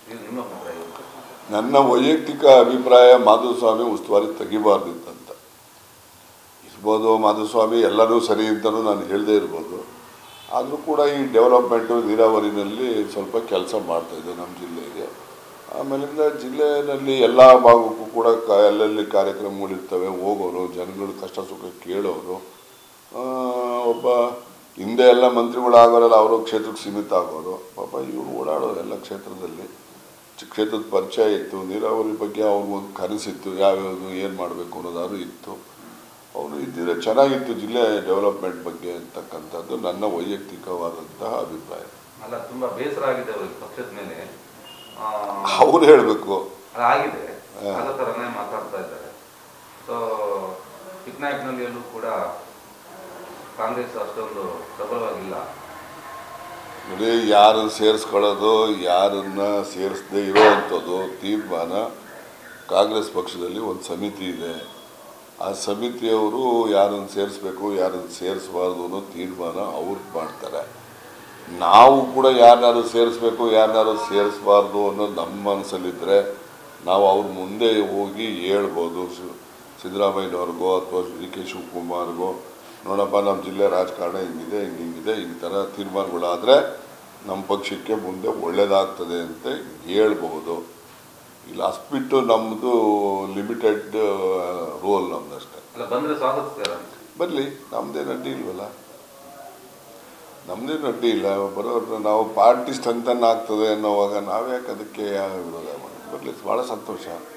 ಇದು ನಿಮ್ಮ ಅಭಿಪ್ರಾಯ ನನ್ನ ವೈಯಕ್ತಿಕ ಅಭಿಪ್ರಾಯ ಮಾಧುಸ್ವಾಮಿ ಉಸ್ತುವಾರಿ ತೆಗಿಬಾರ್ದಿತ್ತಂತ ಇರ್ಬೋದು ಮಾಧುಸ್ವಾಮಿ ಎಲ್ಲರೂ ಸರಿ ಅಂತಲೂ ನಾನು ಹೇಳದೇ ಇರ್ಬೋದು ಆದರೂ ಕೂಡ ಈ ಡೆವಲಪ್ಮೆಂಟು ನೀರಾವರಿನಲ್ಲಿ ಸ್ವಲ್ಪ ಕೆಲಸ ಮಾಡ್ತಾಯಿದ್ದೆ ನಮ್ಮ ಜಿಲ್ಲೆಗೆ ಆಮೇಲಿಂದ ಜಿಲ್ಲೆಯಲ್ಲಿ ಎಲ್ಲ ಭಾಗಕ್ಕೂ ಕೂಡ ಕ ಎಲ್ಲೆಲ್ಲಿ ಕಾರ್ಯಕ್ರಮಗಳಿರ್ತವೆ ಹೋಗೋರು ಜನಗಳ ಕಷ್ಟ ಸುಖ ಕೇಳೋರು ಆ, ಒಬ್ಬ ಹಿಂದೆ ಎಲ್ಲ ಮಂತ್ರಿಗಳಾಗೋರೆಲ್ಲ ಅವರು ಕ್ಷೇತ್ರಕ್ಕೆ ಸೀಮಿತ ಆಗೋರು ಪಾಪ ಇವರು ಓಡಾಡೋರು ಎಲ್ಲ ಕ್ಷೇತ್ರದಲ್ಲಿ ಚಿ- ಕ್ಷೇತ್ರದ ಪರಿಚಯ ಇತ್ತು ನೀರಾವರಿ ಬಗ್ಗೆ ಅವ್ರಿಗೊಂದು ಕನಸಿತ್ತು ಯಾವ್ಯಾವುದು ಏನು ಮಾಡಬೇಕು ಅನ್ನೋದಾದ್ರು ಇತ್ತು ಅವರು ಇದ್ದಿದ್ರೆ ಚೆನ್ನಾಗಿತ್ತು ಜಿಲ್ಲೆ ಡೆವಲಪ್ಮೆಂಟ್ ಬಗ್ಗೆ ಅಂತಕ್ಕಂಥದ್ದು ನನ್ನ ವೈಯಕ್ತಿಕವಾದಂತಹ ಅಭಿಪ್ರಾಯ ಅಲ್ಲ ತುಂಬಾ ಬೇಸರ ಆಗಿದೆ ಅವ್ರಿಗೆ ಪಕ್ಷದ ಮೇಲೆ ಆ, ಅವ್ರು ಹೇಳಬೇಕು ಅಲ್ಲ, ಆಗಿದೆ ಅದ ಥರನೇ ಮಾತಾಡ್ತಾ ಇದ್ದಾರೆ ಸೊ ಚಿಕ್ಕನಾಯಕನಹಳ್ಳಿಯಲ್ಲೂ ಕೂಡ ಕಾಂಗ್ರೆಸ್ ಅಷ್ಟೊಂದು ಪ್ರಬಲವಾಗಿಲ್ಲ ನೋಡಿ ಯಾರನ್ನು ಸೇರಿಸ್ಕೊಳ್ಳೋದು ಯಾರನ್ನ ಸೇರಿಸದೇ ಇರೋವಂಥದ್ದು ತೀರ್ಮಾನ ಕಾಂಗ್ರೆಸ್ ಪಕ್ಷದಲ್ಲಿ ಒಂದು ಸಮಿತಿ ಇದೆ ಆ ಸಮಿತಿಯವರು ಯಾರನ್ನು ಸೇರಿಸ್ಬೇಕು ಯಾರನ್ನು ಸೇರಿಸಬಾರ್ದು ಅನ್ನೋ ತೀರ್ಮಾನ ಅವ್ರು ಮಾಡ್ತಾರೆ ನಾವು ಕೂಡ ಯಾರನ್ನಾರು ಸೇರಿಸ್ಬೇಕು ಯಾರನ್ನಾರು ಸೇರಿಸಬಾರ್ದು ಅನ್ನೋದು ನಮ್ಮ ಮನಸ್ಸಲ್ಲಿದ್ದರೆ ನಾವು ಅವ್ರ ಮುಂದೆ ಹೋಗಿ ಹೇಳ್ಬೋದು ಶಿ- ಸಿದ್ದರಾಮಯ್ಯನವ್ರಿಗೋ ಅಥವಾ ಡಿ ಕೆ ಶಿವಕುಮಾರ್ಗೋ ನೋಡಪ್ಪ ನಮ್ಮ ಜಿಲ್ಲೆ ರಾಜಕಾರಣ ಹಿಂಗಿದೆ ಹಿಂಗೆ ಹಿಂಗಿದೆ ಈ ಥರ ತೀರ್ಮಾನಗಳಾದರೆ ನಮ್ಮ ಪಕ್ಷಕ್ಕೆ ಮುಂದೆ ಒಳ್ಳೆಯದಾಗ್ತದೆ ಅಂತ ಹೇಳ್ಬಹುದು ಇಲ್ಲ ಅಷ್ಟ್ಬಿಟ್ಟು ನಮ್ಮದು ಲಿಮಿಟೆಡ್ ರೋಲ್ ನಮ್ದಷ್ಟೇ ಅಲ್ಲ ಬಂದ್ರೆ ಸ್ವಾಗತಿಸ್ತಾರ ಬರಲಿ ನಮ್ಮದೇನು ಅಡ್ಡಿ ಇಲ್ವಲ್ಲ ನಮ್ಮದೇನು ಅಡ್ಡಿ ಇಲ್ಲ ಬರೋರು ನಾವು ಪಾರ್ಟಿ ಸ್ಟ್ರೆಂಥನ್ ಆಗ್ತದೆ ಅನ್ನೋವಾಗ ನಾವ್ಯಾಕೆ ಅದಕ್ಕೆ ವಿರೋಧ ಮಾಡಿ ಬರಲಿ ಭಾಳ ಸಂತೋಷ